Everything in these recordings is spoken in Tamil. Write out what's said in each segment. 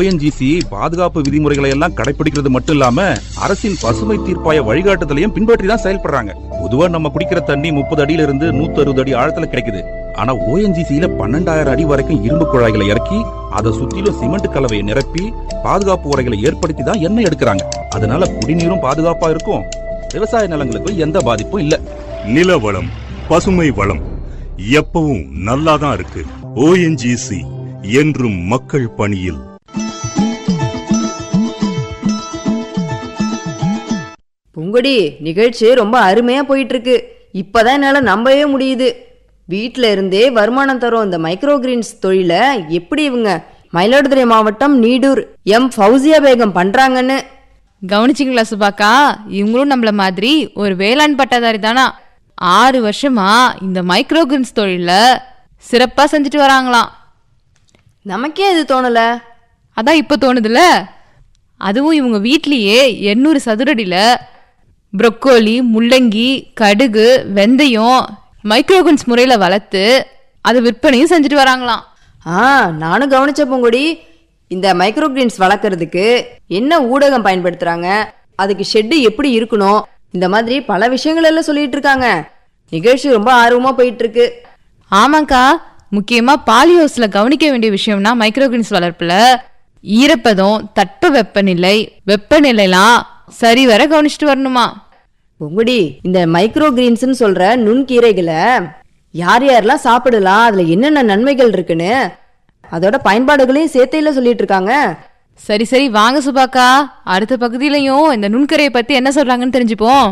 ஓஎன்ஜிசி பாதுகாப்பு விதிமுறைகளை எல்லாம் கடைபிடிக்கிறது மட்டும் இல்லாம அரசின் பசுமை தீர்ப்பாய வழிகாட்டுதலையும் பின்பற்றி தான் செயல்படுறாங்க பொதுவா நம்ம குடிக்கிற தண்ணி முப்பது அடியில இருந்து நூத்தி அறுபது அடி ஆழத்துல கிடைக்குது ஆனா ஓஎன்ஜிசியில பன்னெண்டாயிரம் அடி வரைக்கும் இரும்பு குழாய்களை இறக்கி அதை சுத்திலும் சிமெண்ட் கலவையை நிரப்பி பாதுகாப்பு உரைகளை ஏற்படுத்தி தான் எண்ணெய் எடுக்கிறாங்க அதனால குடிநீரும் பாதுகாப்பா இருக்கும் விவசாய நிலங்களுக்கும் எந்த பாதிப்பும் இல்ல நில வளம் பசுமை வளம் எப்பவும் நல்லாதான் இருக்கு ஓஎன்ஜிசி என்றும் மக்கள் பணியில் பூங்கொடி நிகழ்ச்சி ரொம்ப அருமையா போயிட்டு இருக்கு இப்பதான் என்னால நம்பவே முடியுது வீட்ல இருந்தே வருமானம் தரும் இந்த மைக்ரோ கிரீன்ஸ் தொழில எப்படி இவங்க மயிலாடுதுறை மாவட்டம் நீடூர் எம் ஃபௌசியா பேகம் பண்றாங்கன்னு கவனிச்சிங்களா சுபாக்கா இவங்களும் நம்மள மாதிரி ஒரு வேளாண் பட்டதாரி தானா ஆறு வருஷமா இந்த மைக்ரோகிரன்ஸ் தொழில சிறப்பா செஞ்சுட்டு வராங்களாம் நமக்கே இது தோணல அதான் இப்போ தோணுதுல அதுவும் இவங்க வீட்லயே எண்ணூறு சதுரடியில ப்ரொக்கோலி முள்ளங்கி கடுகு வெந்தயம் மைக்ரோகன்ஸ் முறையில வளர்த்து அதை விற்பனையும் செஞ்சுட்டு வராங்களாம் ஆ நானும் கவனிச்ச பூங்கொடி இந்த மைக்ரோ கிரீன்ஸ் வளர்க்கறதுக்கு என்ன ஊடகம் பயன்படுத்துறாங்க அதுக்கு ஷெட்டு எப்படி இருக்கணும் இந்த மாதிரி பல விஷயங்கள் எல்லாம் சொல்லிட்டு இருக்காங்க நிகழ்ச்சி ரொம்ப ஆர்வமா போயிட்டு இருக்கு ஆமாக்கா முக்கியமா பாலிஹவுஸ்ல கவனிக்க வேண்டிய விஷயம்னா மைக்ரோகிரீன்ஸ் வளர்ப்புல ஈரப்பதம் தட்ப வெப்பநிலை வெப்பநிலைலாம் சரிவர கவனிச்சுட்டு வரணுமா பொங்குடி இந்த மைக்ரோ கிரீன்ஸ்னு சொல்ற நுண்கீரைகளை யார் யாரெல்லாம் சாப்பிடலாம் அதுல என்னென்ன நன்மைகள் இருக்குன்னு அதோட பயன்பாடுகளையும் சேர்த்தையில சொல்லிட்டு இருக்காங்க சரி சரி வாங்க சுபாக்கா அடுத்த பகுதியிலையும் இந்த நுண்கரையை பத்தி என்ன சொல்றாங்கன்னு தெரிஞ்சுப்போம்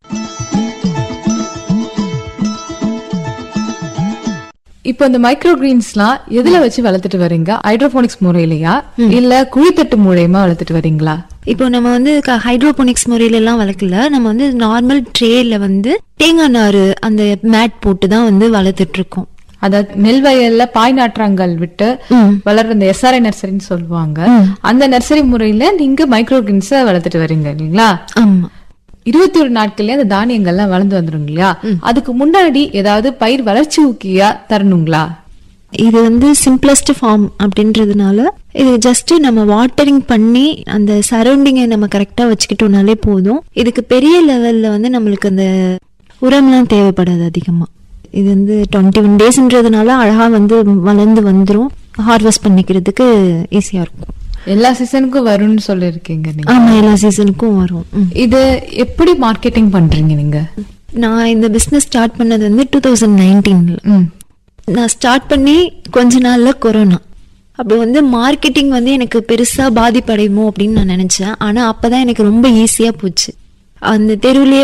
இப்போ இந்த மைக்ரோ கிரீன்ஸ்லாம் எதுல வச்சு வளர்த்துட்டு வரீங்க ஹைட்ரோபோனிக்ஸ் முறையிலயா இல்ல குழித்தட்டு மூலியமா வளர்த்துட்டு வரீங்களா இப்போ நம்ம வந்து ஹைட்ரோபோனிக்ஸ் முறையில எல்லாம் வளர்க்கல நம்ம வந்து நார்மல் ட்ரேல வந்து தேங்காய் நாறு அந்த மேட் போட்டு தான் வந்து வளர்த்துட்டு இருக்கோம் அதாவது நெல் வயல்ல பாய் நாற்றாங்கல் விட்டு ம். வளர்ற இந்த எஸ்ஆர்ஐ நர்சரின்னு சொல்லுவாங்க அந்த நர்சரி முறையில நீங்க மைக்ரோ கிரீன்ஸ வளர்த்துட்டு வரீங்க இல்லைங்களா ஆமா இருபத்தி ஒரு நாட்கள்லயே அந்த தானியங்கள்லாம் வளர்ந்து வந்துரும் இல்லையா அதுக்கு முன்னாடி ஏதாவது பயிர் வளர்ச்சி ஊக்கியா தரணுங்களா இது வந்து சிம்பிளஸ்ட் ஃபார்ம் அப்படின்றதுனால இது ஜஸ்ட் நம்ம வாட்டரிங் பண்ணி அந்த சரௌண்டிங்கை நம்ம கரெக்டா வச்சுக்கிட்டோம்னாலே போதும் இதுக்கு பெரிய லெவல்ல வந்து நம்மளுக்கு அந்த உரம்லாம் தேவைப்படாது அதிகமா இது வந்து டுவெண்ட்டி ஒன் டேஸ்ன்றதுனால அழகா வந்து வளர்ந்து வந்துரும் ஹார்வெஸ்ட் பண்ணிக்கிறதுக்கு ஈஸியா இருக்கும் எல்லா சீசனுக்கும் வரும்னு சொல்லிருக்கீங்க நீங்க ஆமா எல்லா சீசனுக்கும் வரும் ம். இது எப்படி மார்க்கெட்டிங் பண்றீங்க நீங்க நான் இந்த பிஸ்னஸ் ஸ்டார்ட் பண்ணது வந்து டூ தௌசண்ட் நைன்டீன்ல ம். நான் ஸ்டார்ட் பண்ணி கொஞ்ச நாள்ல கொரோனா அப்போ வந்து மார்க்கெட்டிங் வந்து எனக்கு பெருசா பாதிப்படையுமோ அப்படின்னு நான் நினைச்சேன் ஆனா அப்பதான் எனக்கு ரொம்ப ஈஸியா போச்சு அந்த தெருவுலயே